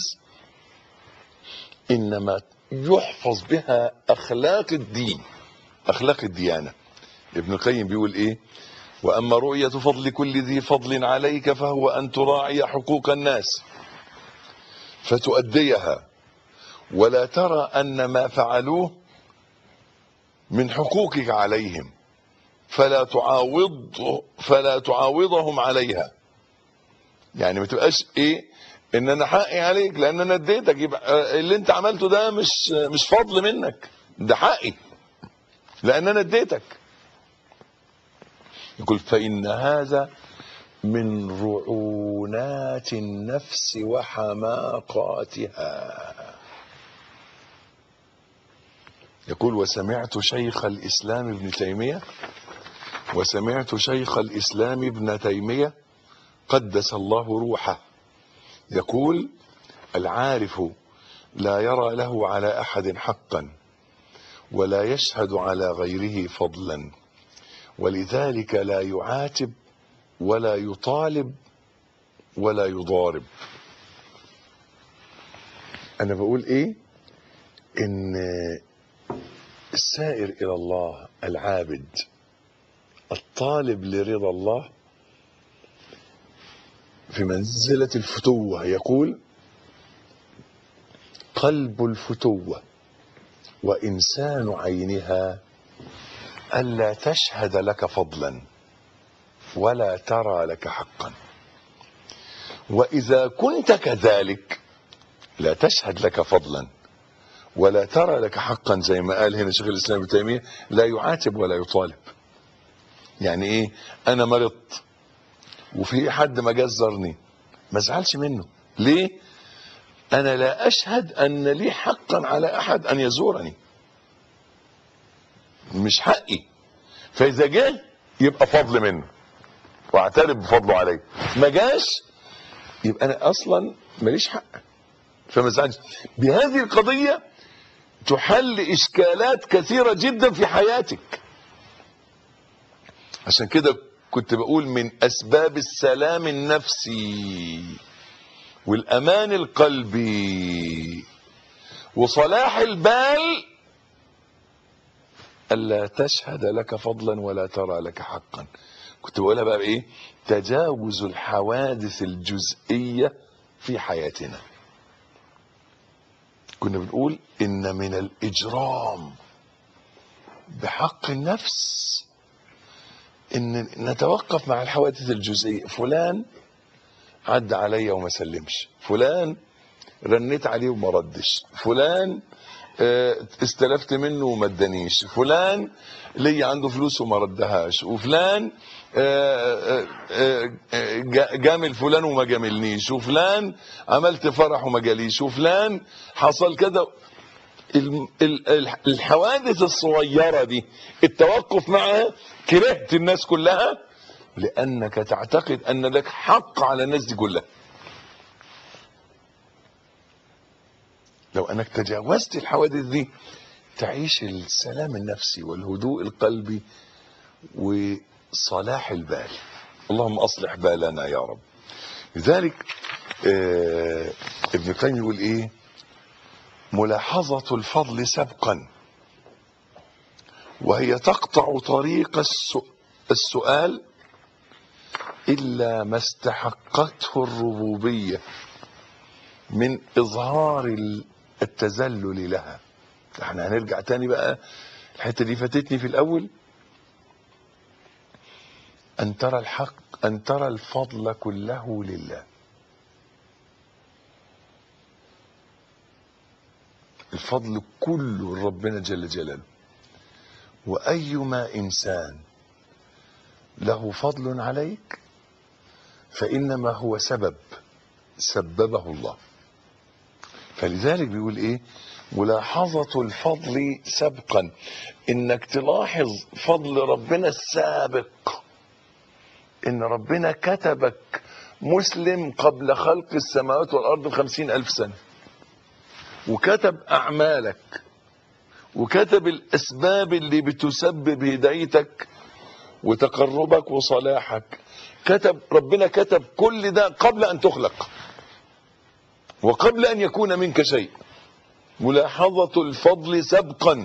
إنما يحفظ بها أخلاق الدين أخلاق الديانة ابن القيم بيقول إيه وأما رؤية فضل كل ذي فضل عليك فهو أن تراعي حقوق الناس فتؤديها ولا ترى أن ما فعلوه من حقوقك عليهم فلا تعاوض فلا تعاوضهم عليها يعني ما تبقاش ايه ان انا حقي عليك لان انا اديتك يبقى اللي انت عملته ده مش مش فضل منك ده حقي لان انا اديتك يقول فان هذا من رعونات النفس وحماقاتها يقول وسمعت شيخ الإسلام ابن تيمية وسمعت شيخ الإسلام ابن تيمية قدس الله روحه يقول العارف لا يرى له على أحد حقا ولا يشهد على غيره فضلا ولذلك لا يعاتب ولا يطالب ولا يضارب أنا بقول إيه إن السائر إلى الله العابد الطالب لرضا الله في منزلة الفتوة يقول قلب الفتوة وإنسان عينها ألا تشهد لك فضلا ولا ترى لك حقا وإذا كنت كذلك لا تشهد لك فضلا ولا ترى لك حقا زي ما قال هنا شيخ الاسلام ابن تيميه لا يعاتب ولا يطالب يعني ايه انا مرضت وفي حد ما جزرني ما ازعلش منه ليه انا لا اشهد ان لي حقا على احد ان يزورني مش حقي فاذا جه يبقى فضل منه واعترف بفضله علي ما جاش يبقى انا اصلا ماليش حق فما ازعلش بهذه القضيه تحل اشكالات كثيره جدا في حياتك عشان كده كنت بقول من اسباب السلام النفسي والامان القلبي وصلاح البال الا تشهد لك فضلا ولا ترى لك حقا كنت بقولها بقى بايه تجاوز الحوادث الجزئيه في حياتنا كنا بنقول ان من الاجرام بحق النفس ان نتوقف مع الحوادث الجزئيه فلان عدى عليا وما سلمش فلان رنيت عليه وما ردش فلان آه، استلفت منه وما ادانيش فلان ليا عنده فلوس وما ردهاش وفلان آه، آه، آه، جا- جامل فلان وما جاملنيش وفلان عملت فرح وما جاليش وفلان حصل كده الم- ال- ال- الحوادث الصغيرة دي التوقف معها كرهت الناس كلها لأنك تعتقد أن لك حق على الناس دي كلها لو أنك تجاوزت الحوادث دي تعيش السلام النفسي والهدوء القلبي وصلاح البال اللهم أصلح بالنا يا رب لذلك آه ابن القيم يقول إيه ملاحظة الفضل سبقا وهي تقطع طريق السؤ- السؤال إلا ما استحقته الربوبية من إظهار ال- التذلل لها احنا هنرجع تاني بقى الحتة دي فاتتني في الأول أن ترى الحق أن ترى الفضل كله لله الفضل كله لربنا جل جلاله وأيما إنسان له فضل عليك فإنما هو سبب سببه الله فلذلك بيقول إيه ملاحظة الفضل سبقا إنك تلاحظ فضل ربنا السابق إن ربنا كتبك مسلم قبل خلق السماوات والأرض بخمسين ألف سنة وكتب أعمالك وكتب الأسباب اللي بتسبب هدايتك وتقربك وصلاحك كتب ربنا كتب كل ده قبل أن تخلق وقبل أن يكون منك شيء ملاحظة الفضل سبقا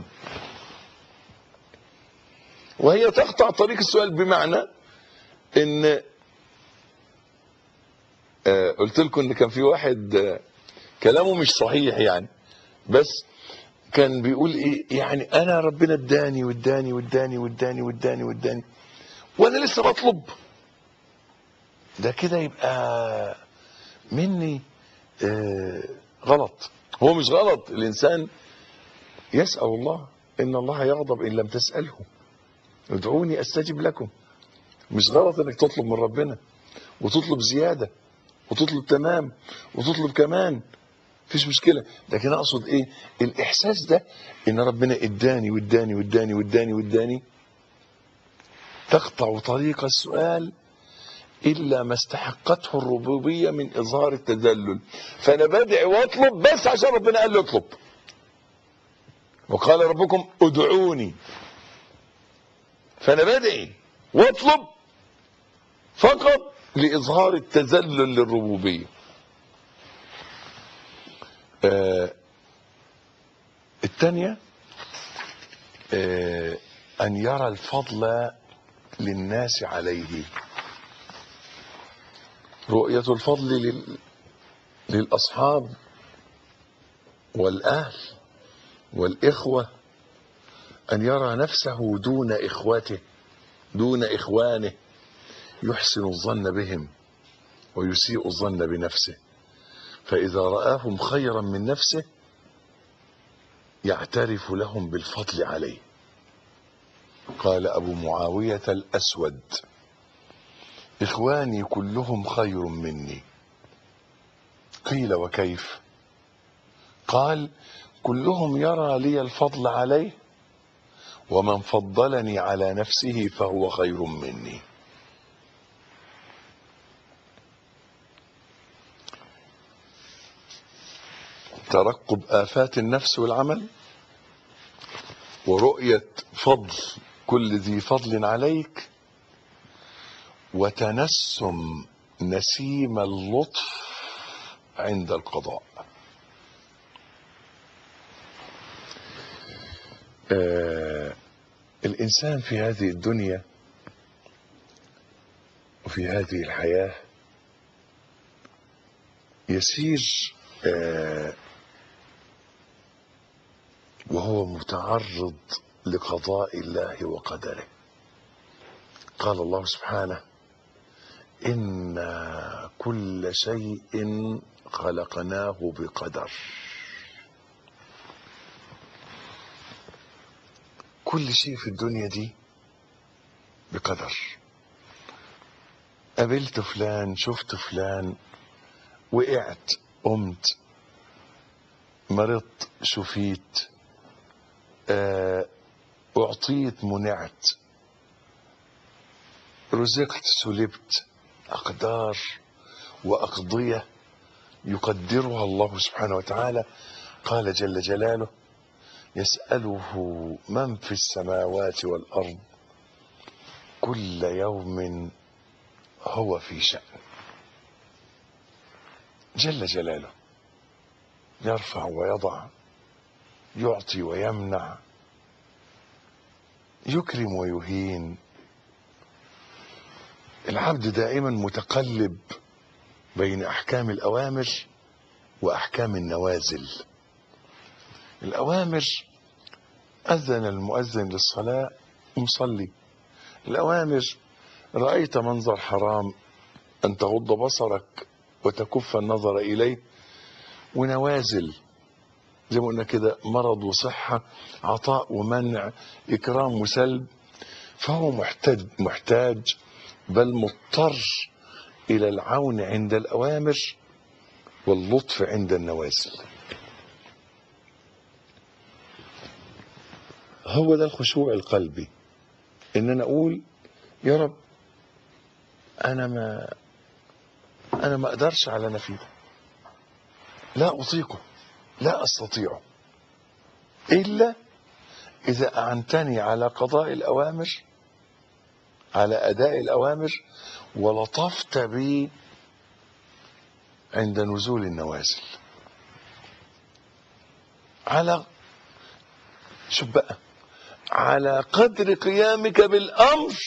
وهي تقطع طريق السؤال بمعنى ان آه، قلت لكم ان كان في واحد آه، كلامه مش صحيح يعني بس كان بيقول ايه يعني انا ربنا اداني واداني واداني واداني واداني واداني وانا لسه بطلب ده كده يبقى مني آه غلط هو مش غلط الانسان يسأل الله ان الله يغضب ان لم تسأله ادعوني استجب لكم مش غلط انك تطلب من ربنا وتطلب زيادة وتطلب تمام وتطلب كمان مفيش مشكلة لكن اقصد ايه الاحساس ده ان ربنا اداني واداني واداني واداني واداني تقطع طريق السؤال الا ما استحقته الربوبية من اظهار التذلل فانا بدعي واطلب بس عشان ربنا قال لي اطلب وقال ربكم ادعوني فانا بدعي واطلب فقط لاظهار التذلل للربوبيه آه الثانيه آه ان يرى الفضل للناس عليه رؤيه الفضل لل للاصحاب والاهل والاخوه ان يرى نفسه دون اخوته دون اخوانه يحسن الظن بهم ويسيء الظن بنفسه فإذا رآهم خيرا من نفسه يعترف لهم بالفضل عليه قال أبو معاوية الأسود إخواني كلهم خير مني قيل وكيف قال كلهم يرى لي الفضل عليه ومن فضلني على نفسه فهو خير مني ترقب آفات النفس والعمل ورؤية فضل كل ذي فضل عليك وتنسم نسيم اللطف عند القضاء آه الإنسان في هذه الدنيا وفي هذه الحياة يسير آه وهو متعرض لقضاء الله وقدره قال الله سبحانه إنا كل شيء خلقناه بقدر كل شيء في الدنيا دي بقدر قابلت فلان شفت فلان وقعت قمت مرضت شفيت آه، أعطيت منعت رزقت سلبت أقدار وأقضية يقدرها الله سبحانه وتعالى قال جل جلاله يسأله من في السماوات والأرض كل يوم هو في شأن جل جلاله يرفع ويضع يعطي ويمنع يكرم ويهين العبد دائما متقلب بين احكام الاوامر واحكام النوازل الاوامر اذن المؤذن للصلاه مصلي الاوامر رايت منظر حرام ان تغض بصرك وتكف النظر اليه ونوازل زي ما قلنا كده مرض وصحة عطاء ومنع إكرام وسلب فهو محتاج محتاج بل مضطر إلى العون عند الأوامر واللطف عند النوازل هو ده الخشوع القلبي إن أنا أقول يا رب أنا ما أنا ما أقدرش على أنا فيه ده. لا أطيقه لا استطيع الا اذا اعنتني على قضاء الاوامر على اداء الاوامر ولطفت بي عند نزول النوازل على شوف بقى على قدر قيامك بالامر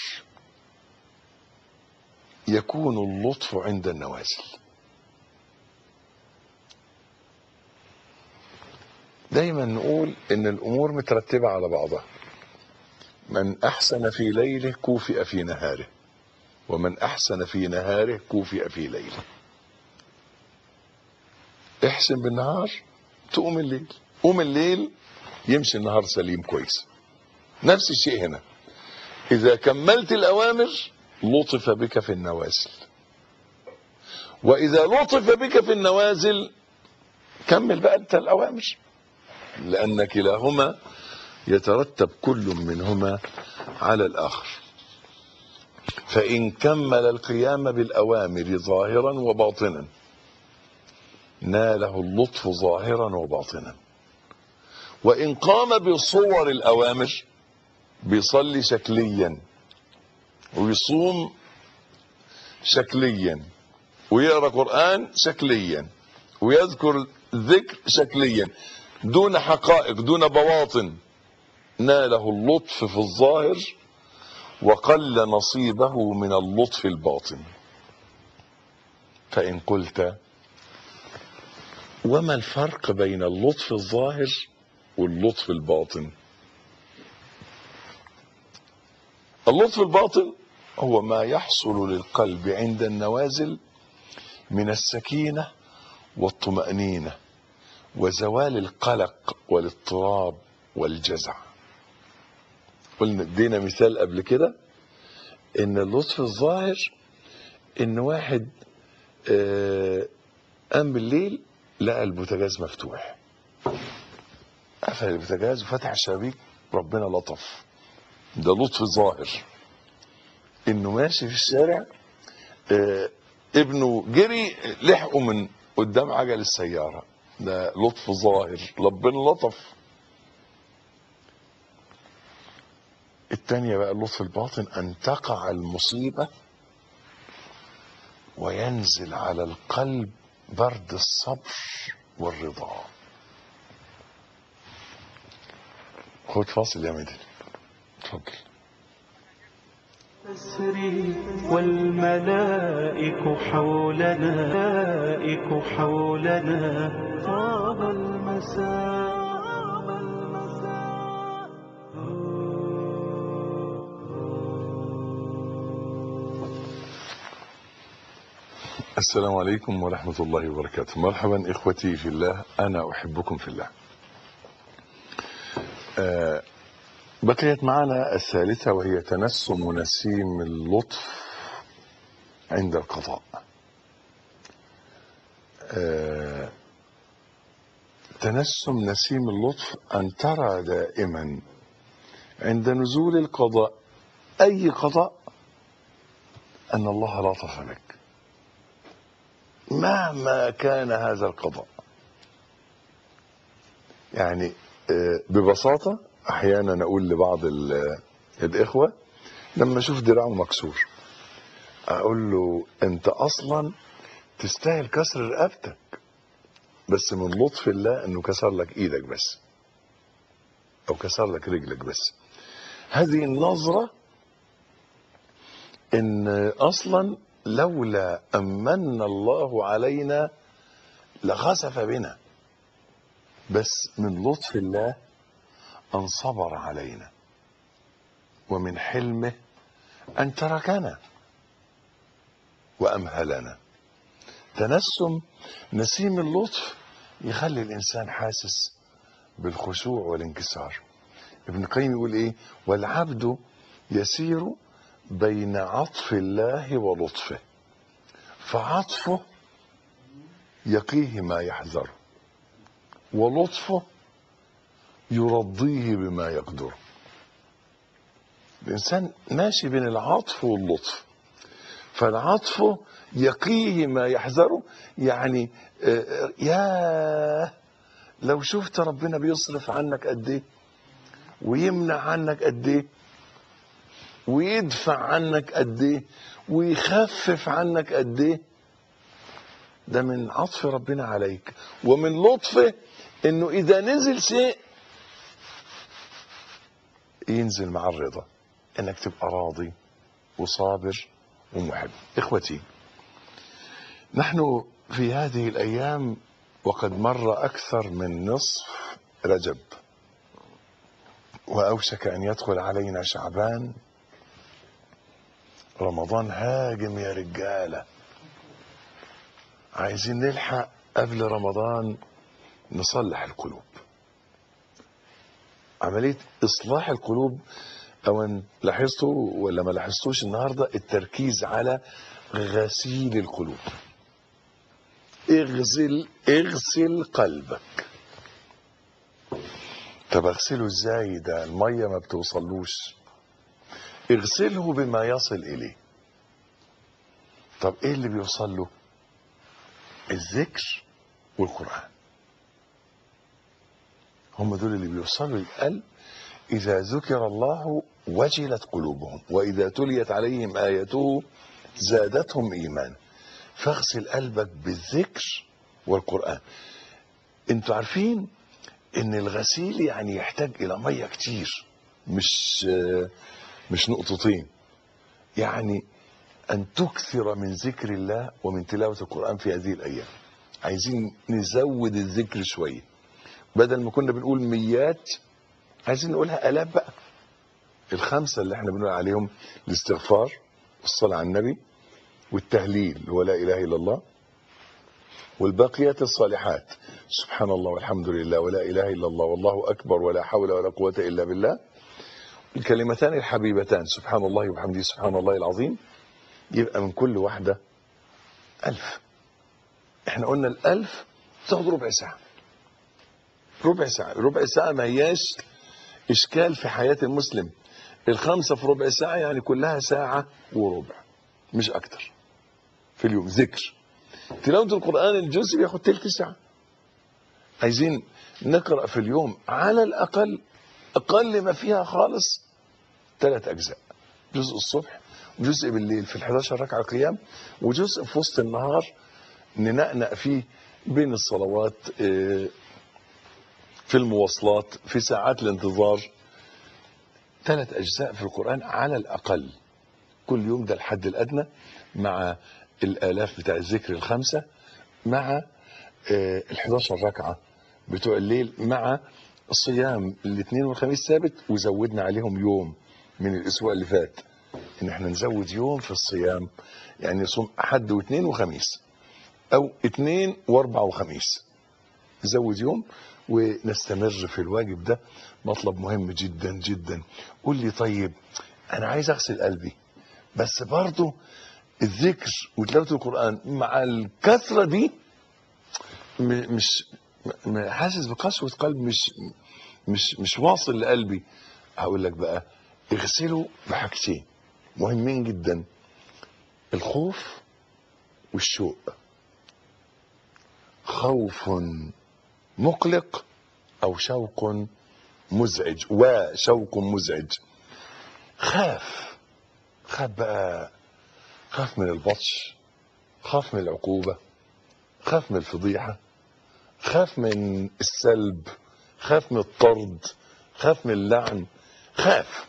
يكون اللطف عند النوازل دايما نقول ان الامور مترتبه على بعضها من احسن في ليله كوفئ في نهاره ومن احسن في نهاره كوفئ في ليله احسن بالنهار تقوم الليل قوم الليل يمشي النهار سليم كويس نفس الشيء هنا اذا كملت الاوامر لطف بك في النوازل واذا لطف بك في النوازل كمل بقى انت الاوامر لأن كلاهما يترتب كل منهما على الآخر فإن كمل القيام بالأوامر ظاهرا وباطنا ناله اللطف ظاهرا وباطنا وإن قام بصور الأوامر بيصلي شكليا ويصوم شكليا ويقرأ قرآن شكليا ويذكر ذكر شكليا دون حقائق دون بواطن ناله اللطف في الظاهر وقل نصيبه من اللطف الباطن فإن قلت وما الفرق بين اللطف الظاهر واللطف الباطن اللطف الباطن هو ما يحصل للقلب عند النوازل من السكينة والطمأنينة وزوال القلق والاضطراب والجزع قلنا ادينا مثال قبل كده ان اللطف الظاهر ان واحد آه، قام بالليل لقى البوتاجاز مفتوح قفل البوتاجاز وفتح الشبابيك ربنا لطف ده لطف ظاهر انه ماشي في الشارع آه، ابنه جري لحقه من قدام عجل السياره ده لطف ظاهر ربنا لطف والتانية بقى اللطف الباطن أن تقع المصيبة وينزل على القلب برد الصبر والرضا خد فاصل يا مدني اتفضل تسري والملائك حولنا ملائك حولنا طاب المساء طاب المساء السلام عليكم ورحمة الله وبركاته مرحبا إخوتي في الله أنا أحبكم في الله آه بقيت معنا الثالثة وهي تنسم نسيم اللطف عند القضاء آه تنسم نسيم اللطف أن ترى دائما عند نزول القضاء أي قضاء أن الله لطف بك مهما كان هذا القضاء يعني آه، ببساطة أحيانا أقول لبعض ال- الإخوة لما أشوف دراعه مكسور أقول له أنت أصلا تستاهل كسر رقبتك بس من لطف الله أنه كسر لك إيدك بس أو كسر لك رجلك بس هذه النظرة ان اصلا لولا امن الله علينا لخسف بنا بس من لطف الله ان صبر علينا ومن حلمه ان تركنا وامهلنا تنسم نسيم اللطف يخلي الانسان حاسس بالخشوع والانكسار ابن القيم يقول ايه والعبد يسير بين عطف الله ولطفه فعطفه يقيه ما يحذره ولطفه يرضيه بما يقدره الانسان ماشي بين العطف واللطف فالعطف يقيه ما يحذره يعني آه، يا لو شفت ربنا بيصرف عنك قد ايه ويمنع عنك قد ايه ويدفع عنك قد ايه ويخفف عنك قد ايه ده من عطف ربنا عليك ومن لطفه انه اذا نزل شيء ينزل مع الرضا انك تبقى راضي وصابر ومحب اخوتي نحن في هذه الايام وقد مر اكثر من نصف رجب واوشك ان يدخل علينا شعبان رمضان هاجم يا رجالة عايزين نلحق قبل رمضان نصلح القلوب عملية إصلاح القلوب أو لاحظتوا ولا ما لاحظتوش النهاردة التركيز على غسيل القلوب اغسل اغسل قلبك طب اغسله ازاي ده المية ما بتوصلوش اغسله بما يصل اليه طب ايه اللي بيوصل له الذكر والقران هم دول اللي بيوصلوا للقلب اذا ذكر الله وجلت قلوبهم واذا تليت عليهم اياته زادتهم ايمانا فاغسل قلبك بالذكر والقران انتوا عارفين ان الغسيل يعني يحتاج الى ميه كتير مش آه مش نقطتين يعني أن تكثر من ذكر الله ومن تلاوة القرآن في هذه الأيام عايزين نزود الذكر شوية بدل ما كنا بنقول ميات عايزين نقولها آلاف بقى الخمسة اللي احنا بنقول عليهم الاستغفار والصلاة على النبي والتهليل اللي هو لا إله إلا الله والباقيات الصالحات سبحان الله والحمد لله ولا إله إلا الله والله أكبر ولا حول ولا قوة إلا بالله الكلمتان الحبيبتان سبحان الله وبحمده سبحان الله العظيم يبقى من كل واحدة ألف احنا قلنا الألف تاخد ربع ساعة ربع ساعة ربع ساعة ما هياش إشكال في حياة المسلم الخمسة في ربع ساعة يعني كلها ساعة وربع مش أكتر في اليوم ذكر تلاوة القرآن الجزء بياخد تلت ساعة عايزين نقرأ في اليوم على الأقل أقل ما فيها خالص ثلاث اجزاء جزء الصبح وجزء بالليل في ال 11 ركعه قيام وجزء في وسط النهار ننقنق فيه بين الصلوات آه، في المواصلات في ساعات الانتظار ثلاث اجزاء في القران على الاقل كل يوم ده الحد الادنى مع الالاف بتاع الذكر الخمسه مع ال 11 ركعه بتوع الليل مع الصيام الاثنين والخميس ثابت وزودنا عليهم يوم من الاسبوع اللي فات ان احنا نزود يوم في الصيام يعني نصوم حد واثنين وخميس او اثنين واربع وخميس زود يوم ونستمر في الواجب ده مطلب مهم جدا جدا قول لي طيب انا عايز اغسل قلبي بس برضه الذكر وتلاوه القران مع الكثره دي م- مش م- حاسس بقسوه قلب مش مش مش واصل لقلبي هقول لك بقى اغسله بحاجتين مهمين جدا الخوف والشوق خوف مقلق او شوق مزعج وشوق مزعج خاف خاف بقى خاف من البطش خاف من العقوبة خاف من الفضيحة خاف من السلب خاف من الطرد خاف من اللعن خاف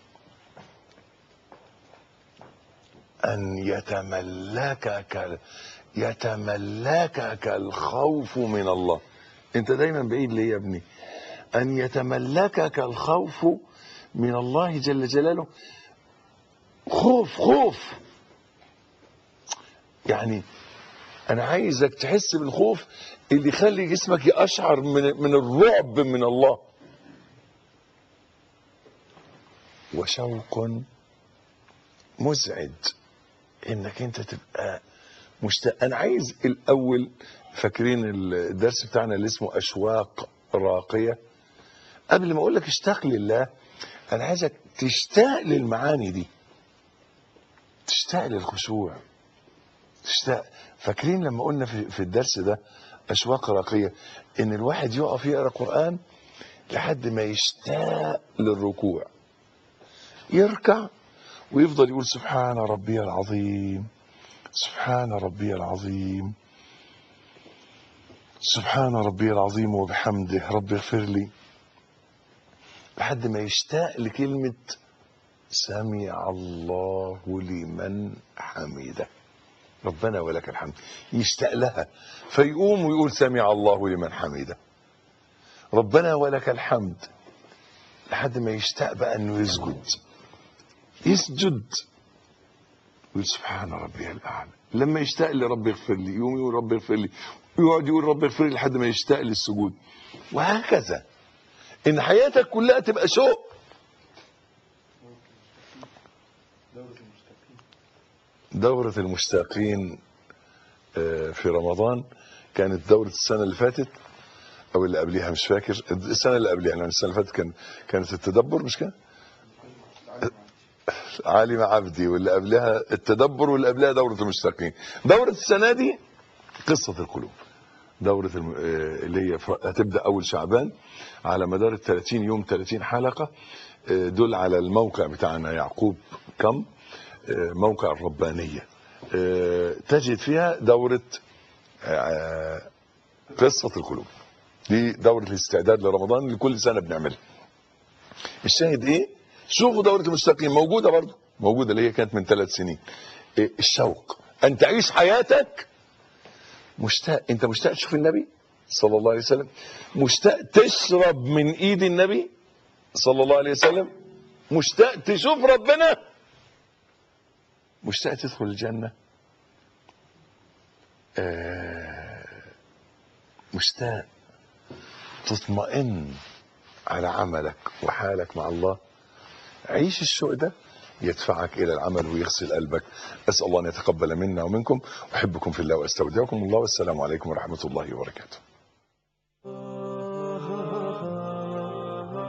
أن يتملكك يتملكك الخوف من الله أنت دايما بعيد ليه يا ابني أن يتملكك الخوف من الله جل جلاله خوف خوف يعني انا عايزك تحس بالخوف اللي يخلي جسمك يقشعر من من الرعب من الله وشوق مزعج انك انت تبقى مشتاق انا عايز الاول فاكرين الدرس بتاعنا اللي اسمه اشواق راقيه قبل ما اقول لك اشتاق لله انا عايزك تشتاق للمعاني دي تشتاق للخشوع تشتاق فاكرين لما قلنا في, في الدرس ده اشواق راقيه ان الواحد يقف يقرا قران لحد ما يشتاق للركوع يركع ويفضل يقول سبحان ربي العظيم سبحان ربي العظيم سبحان ربي العظيم وبحمده ربي اغفر لي لحد ما يشتاق لكلمه سمع الله لمن حمده ربنا ولك الحمد يشتاق لها فيقوم ويقول سمع الله لمن حمده ربنا ولك الحمد لحد ما يشتاق بقى انه يسجد يسجد ويقول سبحان ربي الاعلى لما يشتاق لرب اغفر لي يقوم يقول رب اغفر لي ويقعد يقول رب اغفر لي لحد ما يشتاق للسجود وهكذا ان حياتك كلها تبقى شوق دورة المشتاقين آه، في رمضان كانت دورة السنة اللي فاتت أو اللي قبليها مش فاكر السنة اللي قبليها لأن السنة اللي فاتت كان كانت التدبر مش كده؟ عالم عبدي واللي قبلها التدبر واللي قبلها دورة المشتاقين دورة السنة دي قصة القلوب دورة الم... آه، اللي هي ف- هتبدأ أول شعبان على مدار ال 30 يوم 30 حلقة آه، دول على الموقع بتاعنا يعقوب كم آه، موقع الربانية آه، تجد فيها دورة آه، قصة القلوب دي دورة الاستعداد لرمضان اللي كل سنة بنعملها الشاهد ايه شوفوا دورة المستقيم موجودة برضه موجودة اللي هي كانت من ثلاث سنين إيه الشوق ان تعيش حياتك مشتاق انت مشتاق تشوف النبي صلى الله عليه وسلم مشتاق تشرب من ايد النبي صلى الله عليه وسلم مشتاق تشوف ربنا مشتاق تدخل الجنة آه، مشتاق تطمئن على عملك وحالك مع الله عيش الشوق ده يدفعك الى العمل ويغسل قلبك اسال الله ان يتقبل منا ومنكم احبكم في الله واستودعكم الله والسلام عليكم ورحمه الله وبركاته